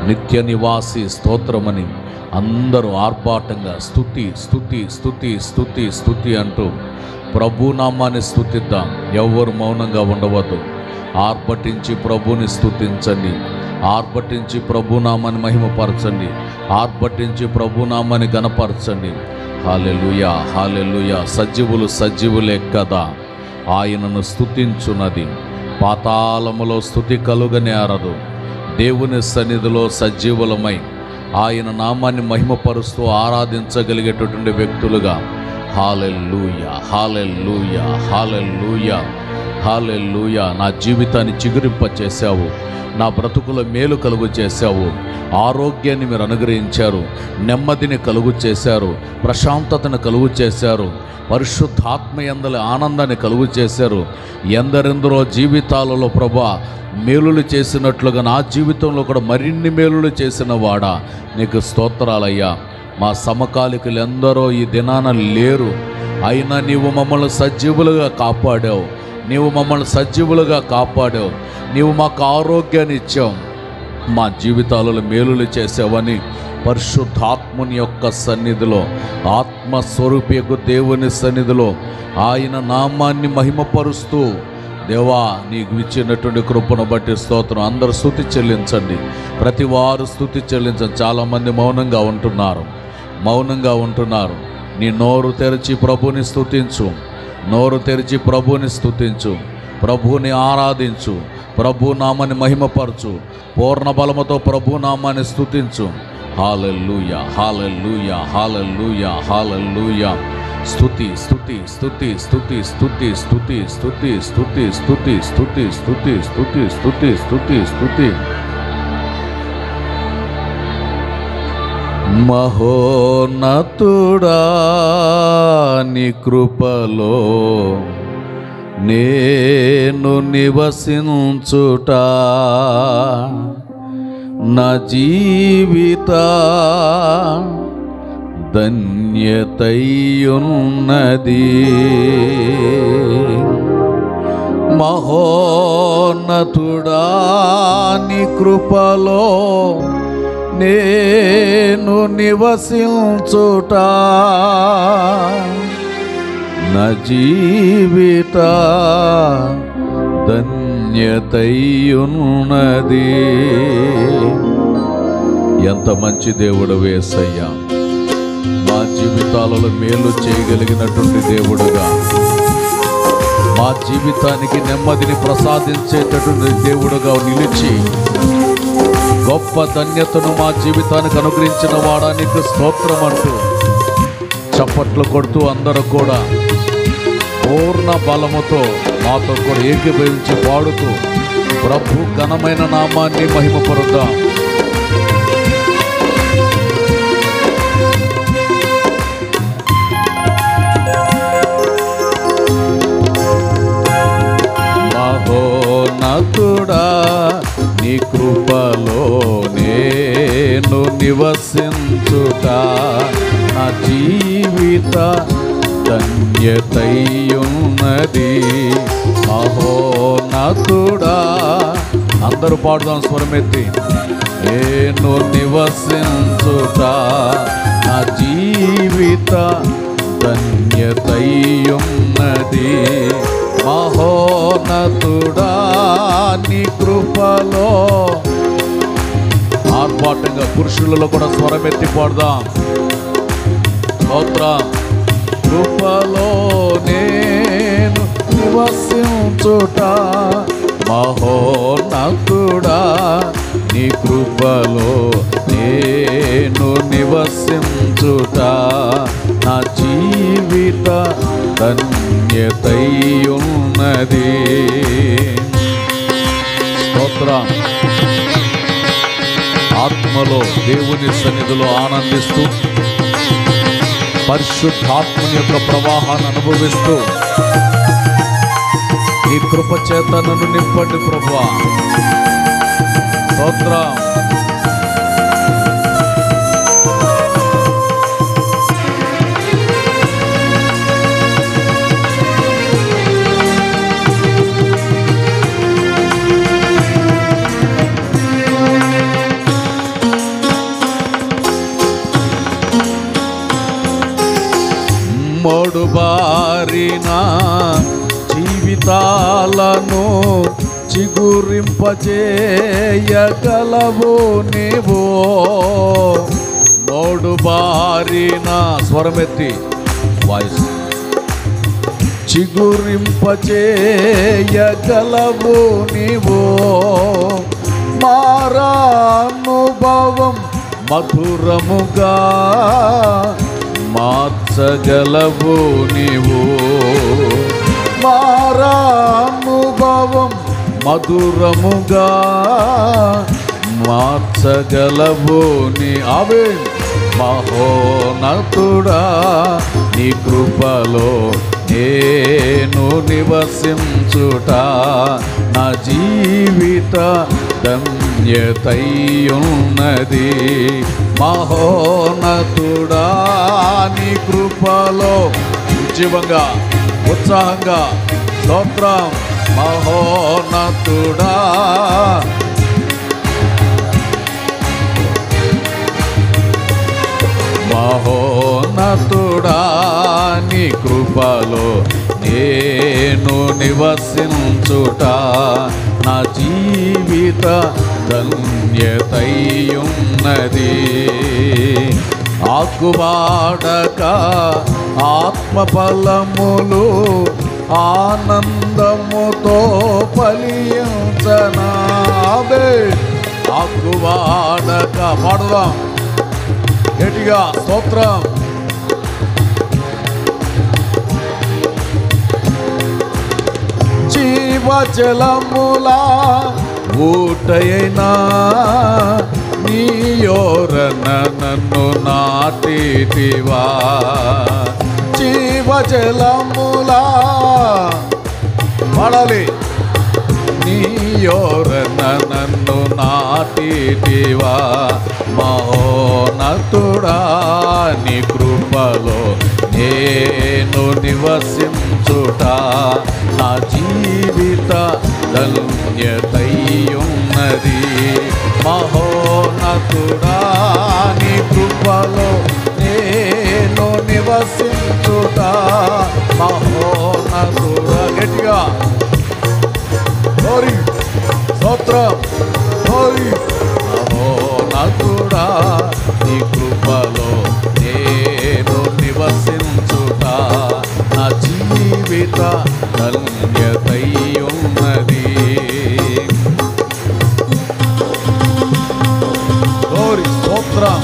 నిత్య నివాసి స్తోత్రమని అందరూ ఆర్భాటంగా స్తుతి స్తుతి స్తుతి స్తుతి స్తుతి అంటూ ప్రభునామాన్ని స్తుతిద్దాం ఎవ్వరు మౌనంగా ఉండవద్దు ఆర్భటించి ప్రభుని స్తుతించండి ఆర్భటించి ప్రభునామాన్ని మహిమపరచండి ఆర్భటించి ప్రభునామాన్ని గనపరచండి హాలెలుయా హాలెలుయా సజీవులు సజీవులే కదా ఆయనను స్తుతించున్నది పాతాళములో స్థుతి కలుగనేరదు దేవుని సన్నిధిలో సజీవులమై ఆయన నామాన్ని మహిమపరుస్తూ ఆరాధించగలిగేటటువంటి వ్యక్తులుగా హాలెల్లుయ హాలెల్లుయ హాలెల్లుయ హాలెల్లుయ నా జీవితాన్ని చిగురింప చేశావు నా బ్రతుకుల మేలు కలుగు చేశావు ఆరోగ్యాన్ని మీరు అనుగ్రహించారు నెమ్మదిని కలుగు చేశారు ప్రశాంతతను కలుగు చేశారు పరిశుద్ధాత్మ ఎందలి ఆనందాన్ని కలుగు చేశారు ఎందరెందరో జీవితాలలో ప్రభా మేలులు చేసినట్లుగా నా జీవితంలో కూడా మరిన్ని మేలులు చేసిన వాడా నీకు స్తోత్రాలయ్యా మా సమకాలికులు ఎందరో ఈ దినాన లేరు అయినా నీవు మమ్మల్ని సజీవులుగా కాపాడావు నీవు మమ్మల్ని సజీవులుగా కాపాడావు నీవు మాకు ఆరోగ్యాన్ని ఇచ్చావు మా జీవితాలలో మేలులు చేసావని పరిశుద్ధాత్ముని యొక్క సన్నిధిలో ఆత్మస్వరూపియకు దేవుని సన్నిధిలో ఆయన నామాన్ని మహిమపరుస్తూ దేవా నీకు ఇచ్చినటువంటి కృపను బట్టి స్తోత్రం అందరూ స్థుతి చెల్లించండి ప్రతి వారు స్థుతి చెల్లించండి చాలామంది మౌనంగా ఉంటున్నారు మౌనంగా ఉంటున్నారు నీ నోరు తెరిచి ప్రభుని స్తుతించు నోరు తెరిచి ప్రభుని స్తుతించు ప్రభుని ఆరాధించు ప్రభు నామాన్ని మహిమపరచు పూర్ణ బలముతో ప్రభు నామాన్ని స్తుతించు హాలెల్లుయ హాలెల్లుయ హాలెల్లుయ హాలెల్లుయ స్తుతి స్తుతి స్తుతి స్తుతి స్తుతి స్తుతి స్తుతి స్తుతి స్తుతి స్తుతి స్తుతి స్తుతి స్తుతి స్తుతి స్తుతి మహోన్నతుడా నీ కృపలో నేను నివసించుట నా జీవిత ధన్యతయున్నది మహోన్నతుడా నీ కృపలో నేను నివసించుట నా జీవిత ధన్యతయున్నది ఎంత మంచి దేవుడు వేసయ్యా మా జీవితాలలో మేలు చేయగలిగినటువంటి దేవుడుగా మా జీవితానికి నెమ్మదిని ప్రసాదించేటటువంటి దేవుడుగా నిలిచి గొప్ప ధన్యతను మా జీవితానికి అనుగ్రహించిన వాడానికి స్తోత్రం అంటూ చప్పట్లు కొడుతూ అందరూ కూడా పూర్ణ బలముతో మాతో కూడా ఏకీభవించి పాడుతూ ప్రభు ఘనమైన నామాన్ని మహిమపరుద్దాం మహోన్నతుడా నీ కృపలో నేను నివసించుట నా జీవిత ధన్యతయున్నది మహోన్నతుడా అందరూ పాడుదాం స్వరమెత్తి నేను నివసించుట నా జీవిత ధన్యతయున్నది మహోన్నతుడా నీ కృపలో ఆర్భాటంగా పురుషులలో కూడా స్వరమెత్తి పాడదాం స్తోత్రం కృపలో నేను నివసించుట మహోన్నతుడా నీ కృపలో నేను నివసించుట నా జీవిత ధన్యతయున్నది స్తోత్రం ఆత్మలో దేవుని సన్నిధిలో ఆనందిస్తూ పరిశుద్ధాత్మని యొక్క ప్రవాహాన్ని అనుభవిస్తూ ఈ కృప చేత నన్ను నింపండి ప్రభా స్తోత్రం మారిన జీవితాలను చిగురింపచేయగలవు నీవు నోడు బారిన స్వరమెత్తి వాయిస్ చిగురింపచేయగలవు నీవు మారానుభవం మధురముగా మార్చగలవు నీవు మారానుభవం మధురముగా మార్చగలవు నీ అవే మహోనతుడా నీ కృపలో నేను నివసించుట నా జీవిత ధన్యతయున్నది మహోనతుడా నీ కృపలో ఉద్యమంగా ఉత్సాహంగా స్తోత్రం మహోనతుడా మహోన్నతుడా నీ కృపలో నేను నివసించుట నా జీవిత ధన్యతయున్నది ఆకువాడక ఆత్మఫలములు ఆనందముతో ఫలించనాబే ఆకువాడక పాడుదాం గట్టిగా స్తోత్రం జీవజలములా ఊటైనా నీయోరన నన్ను నాటితివా జీవజలములా పడాలి నీయోరన నన్ను నాటితివా మహోనతుడా నీ కృపలో నేను నివసించుట నా జీవిత ధన్యతయున్నది మహోనతుడా నీ కృపలో నేను నివసించుట మహోనతుడా గట్టిగా హరి స్తోత్రం హరి మహోనతుడా నీ కృపలో నేను నివసించుట నా జీవిత ధన్యతయున్నది హరి స్తోత్రం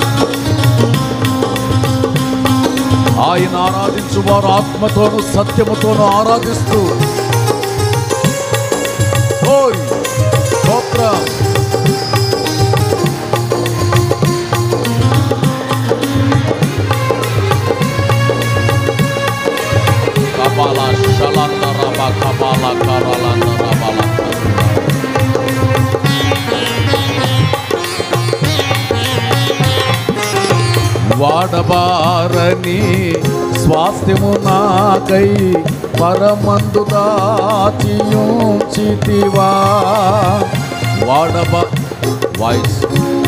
ఆయన ఆరాధించు వారు ఆత్మతోను సత్యముతోను ఆరాధిస్తూ Glory. Sopra. Kabala shalanda raba kabala karalanda rabala. వాడబారని స్వాస్థ్యము నాకై పరమందు దాచియుంచితివా వాడబా వాయిస్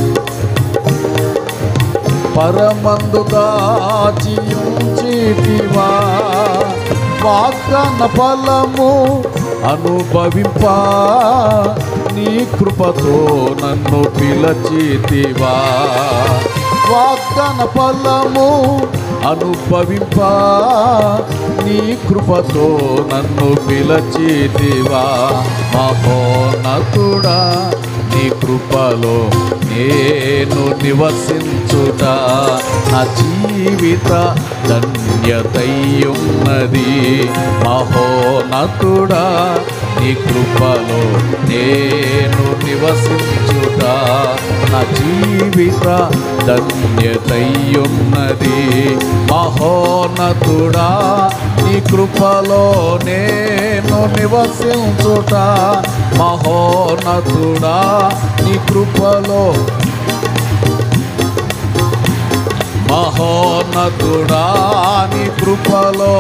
పరమందు దాచియుంచితివా వాగ్దాన ఫలము అనుభవింప నీ కృపతో నన్ను పిలచితివా వాగ్దాన ఫలము అనుభవింప నీ కృపతో నన్ను పిలచితివా మహోన్నతుడా నీ కృపలో నేను నివసించుట నా జీవిత ధన్యతయున్నది మహోన్నతుడా నీ కృపలో నేను నివసించుట నా జీవిత ధన్యతయున్నది మహోన్నతుడా నీ కృపలో నేను నివసించుట మహోన్నతుడా నీ కృపలో మహోన్నతుడా నీ కృపలో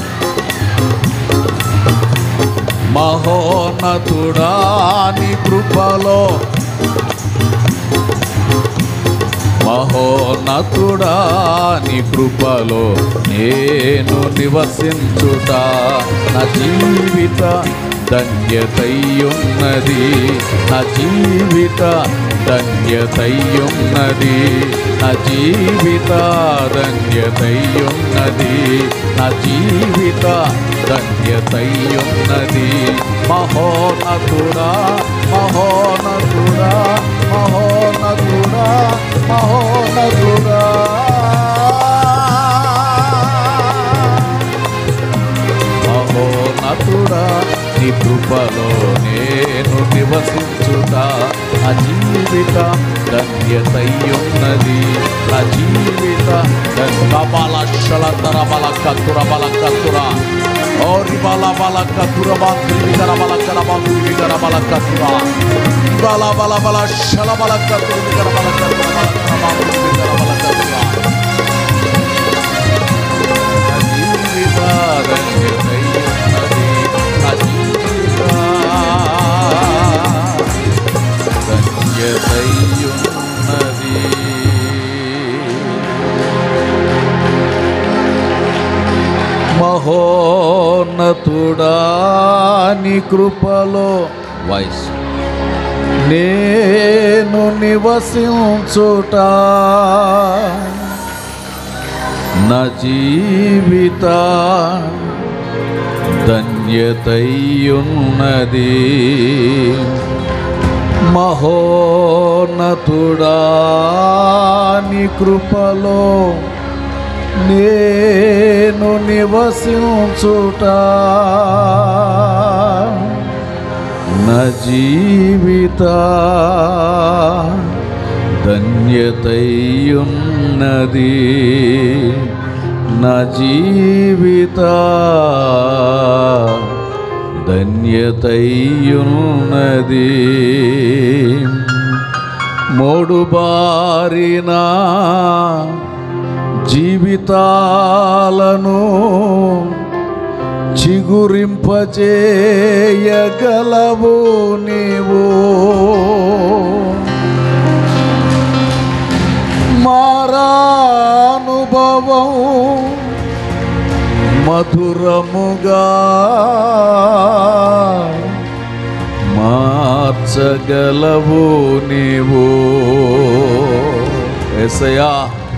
మహోన్నతుడా నీ కృపలో మహోన్నతుడా నీ కృపలో నేను నివసించుట నా జీవిత ధన్యతయ్యున్నది నా జీవిత ధన్యతయ్యున్నది నా జీవిత ధన్యతయ్యున్నది నా జీవిత ధన్యతయ్యున్నది మహోన్నతుడా మహోన్నతుడా మహోన్నతుడా మహోన్నతుడా మహోన్నతుడా నీ కృపలో నేను నివసించుట నా జీవిత ధన్యతయ్యున్నది నా జీవిత బల శలతర బల కతుర బల కతుర ఓరి బల బల కతుర బాతుర బల కర బాతుర బల కతుర బల బల బల శల బల కతుర బల కతుర బల కర బాతుర బల కతుర నా జీవిత ధన్యతయ్యున్నది నా జీవిత ధన్యతయ్యున్నది మహోన్నతుడా నీ కృపలో వాయిస్ నేను నివసించుట నా జీవిత ధన్యతయ్యున్నది మహోన్నతుడా నీ కృపలో నేను నివసించుట నా జీవిత ధన్యతయ్యున్నది నా జీవిత ధన్యతయ్యున్నది మూడు బారినా జీవితాలను చిగురింపజేయగలవు నీవు మారానుభవం మధురముగా మార్చగలవు నీవు ఎసయా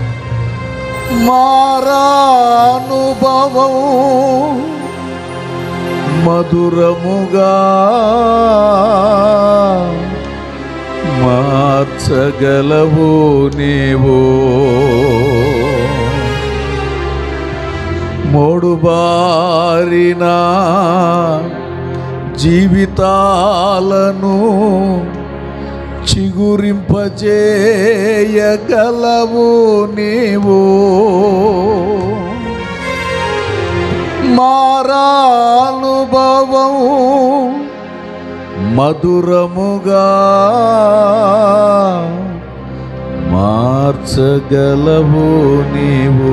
మారానుభవం మధురముగా మార్చగలవు నీవు మూడు బారిన జీవితాలను చిగురింపజేయగలవు నీవు మారానుభవం మధురముగా మార్చగలవు నీవు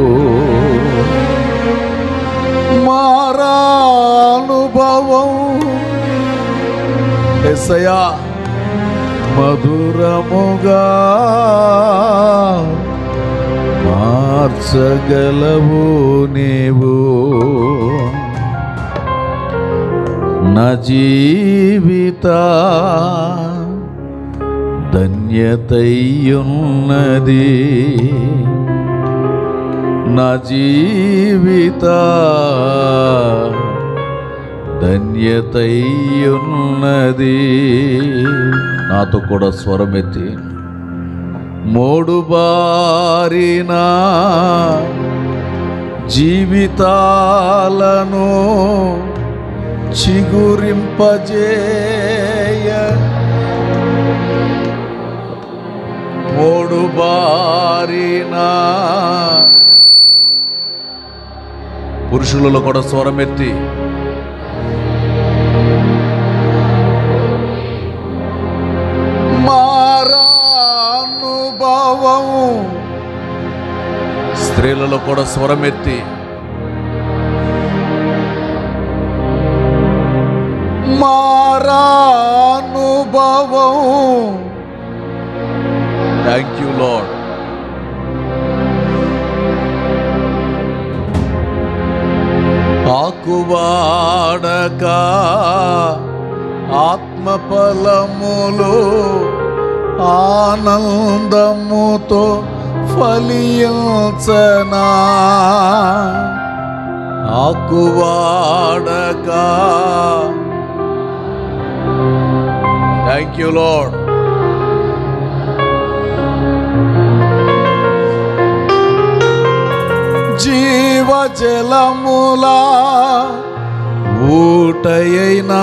మారానుభవం ఎసయా మధురముగా మార్చగలవు నీవు నా జీవిత ధన్యతయ్యున్నది నా జీవిత ధన్యతయ్యున్నది నాతో కూడా స్వరమెత్తి మూడు బారిన జీవితాలను చిగురింపజేయ మూడు బారిన పురుషులలో కూడా స్వరమెత్తి మారానుభవం స్త్రీలలో కూడా స్వరమెత్తి మారానుభవం థ్యాంక్ యూ లాడ్ ఆకువాడక ఆత్మఫలములు ఆనందముతో ఫలించనా ఆకువాడక థ్యాంక్ యూ లాడ్ జీవజలములా ఊటయైనా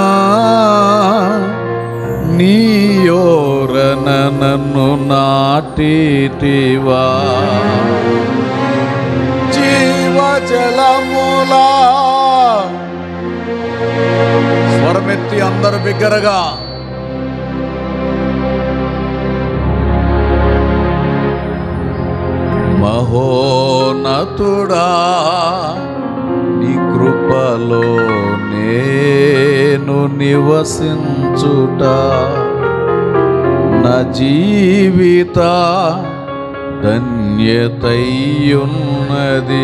నీయోరన నన్ను నాటిటివా జీవజలములా స్వరమెత్తి అందరు బిగ్గరగా మహోనతుడా నీ కృపలో నేను నివసించుట నా జీవిత ధన్యతయ్యున్నది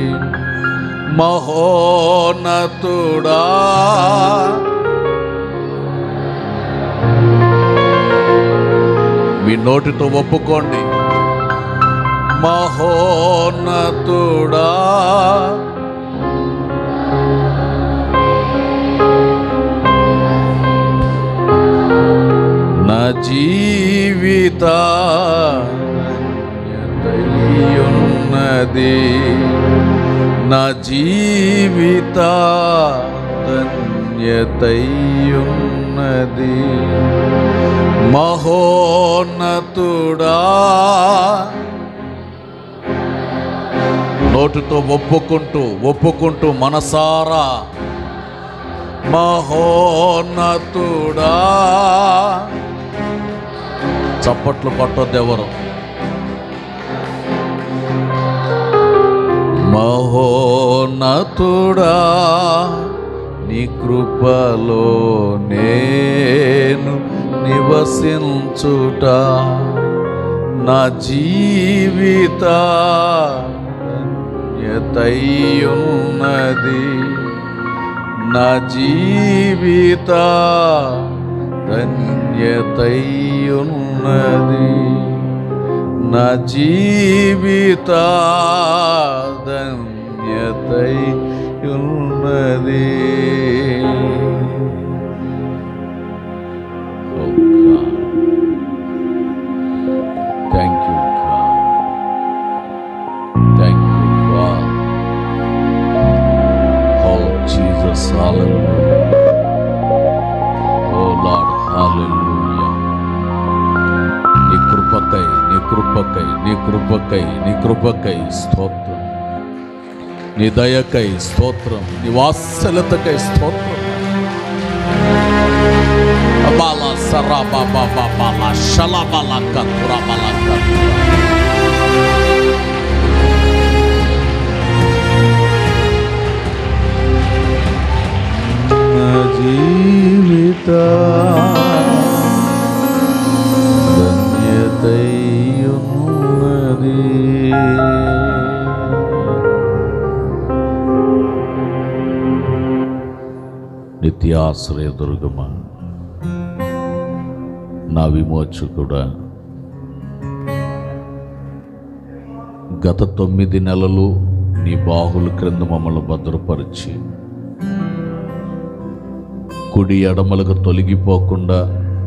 మహోనతుడా మీ నోటితో ఒప్పుకోండి మహోన్నతుడా నా జీవిత ధన్యతయున్నది నా జీవిత ధన్యతయున్నది మహోన్నతుడా నోటితో ఒప్పుకుంటూ ఒప్పుకుంటూ మనసారా మహోన్నతుడా చప్పట్లు కొట్టొద్దెవరు మహోన్నతుడా నీ కృపలో నేను నివసించుట నా జీవిత ధన్యతయున్నది నా జీవిత ధన్యతయున్నది నా జీవిత ధన్యతయున్నది thank you thank you Oh Jesus, hallelujah. Oh Lord, hallelujah. నీ కృపకై నీ కృపకై నీ కృపకై నీ కృపకై స్తోత్రం నీ దయకై స్తోత్రం నీ వాత్సలతకై స్తోత్రం బాల సరా బాబా బాల షల బాల కతుర బాల కతుర నా జీవిత ధన్యతయున్నది నిత్యాశ్రయ దుర్గమ నా విమోచకుడా గత తొమ్మిది నెలలు నీ బాహుల క్రింద మమ్మల్ని భద్రపరిచి కుడి ఎడమలకు తొలగిపోకుండా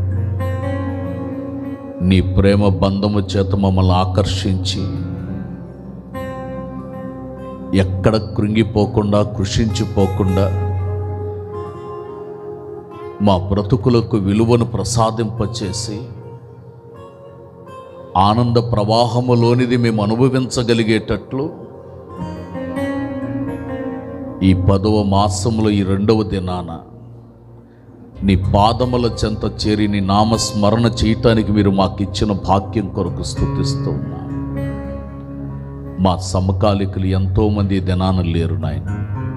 నీ ప్రేమ బంధము చేత మమ్మల్ని ఆకర్షించి ఎక్కడ కృంగిపోకుండా కృషించిపోకుండా మా బ్రతుకులకు విలువను ప్రసాదింపచేసి ఆనంద ప్రవాహములోనిది మేము అనుభవించగలిగేటట్లు ఈ పదవ మాసములో ఈ రెండవ దినాన నీ పాదముల చెంత చేరి నీ నామస్మరణ చేయటానికి మీరు మాకు ఇచ్చిన భాగ్యం కొరకు స్థుతిస్తూ ఉన్నా మా సమకాలికులు ఎంతోమంది ఈ దినాన లేరు నాయన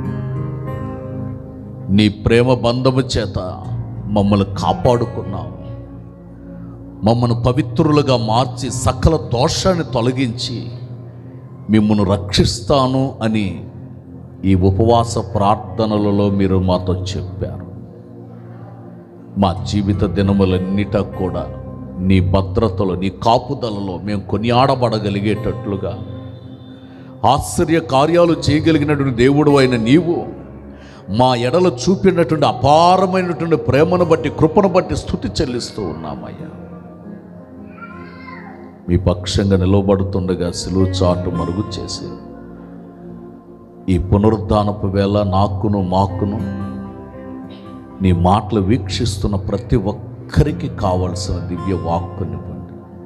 నీ ప్రేమ బంధము చేత మమ్మల్ని కాపాడుకున్నావు మమ్మల్ని పవిత్రులుగా మార్చి సకల దోషాన్ని తొలగించి మిమ్మల్ని రక్షిస్తాను అని ఈ ఉపవాస ప్రార్థనలలో మీరు మాతో చెప్పారు మా జీవిత దినములన్నిట కూడా నీ భద్రతలో నీ కాపుదలలో మేము కొనియాడబడగలిగేటట్లుగా ఆశ్చర్య కార్యాలు చేయగలిగినటువంటి దేవుడు అయిన నీవు మా ఎడల చూపినటువంటి అపారమైనటువంటి ప్రేమను బట్టి కృపను బట్టి స్థుతి చెల్లిస్తూ ఉన్నామయ్యా మీ పక్షంగా నిలవబడుతుండగా సిలువు చాటు మరుగు చేసి ఈ పునరుద్ధానపు వేళ నాకును మాకును నీ మాటలు వీక్షిస్తున్న ప్రతి ఒక్కరికి కావలసిన దివ్య వాక్కునివ్వండి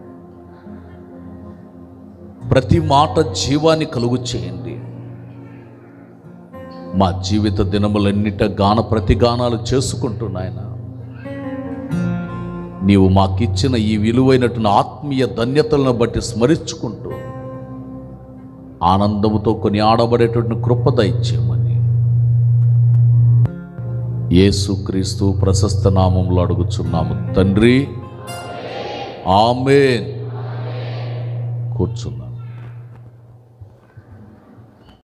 ప్రతి మాట జీవాన్ని కలుగు చేయండి మా జీవిత దినములన్నిట గాన ప్రతిగానాలు చేసుకుంటున్నాయన నీవు మాకిచ్చిన ఈ విలువైనటువంటి ఆత్మీయ ధన్యతలను బట్టి స్మరించుకుంటూ ఆనందముతో కొని ఆడబడేటువంటి కృప దయచేయమని యేసుక్రీస్తు ప్రశస్త నామంలో అడుగుచున్నాము తండ్రి ఆమెన్ కూర్చున్నా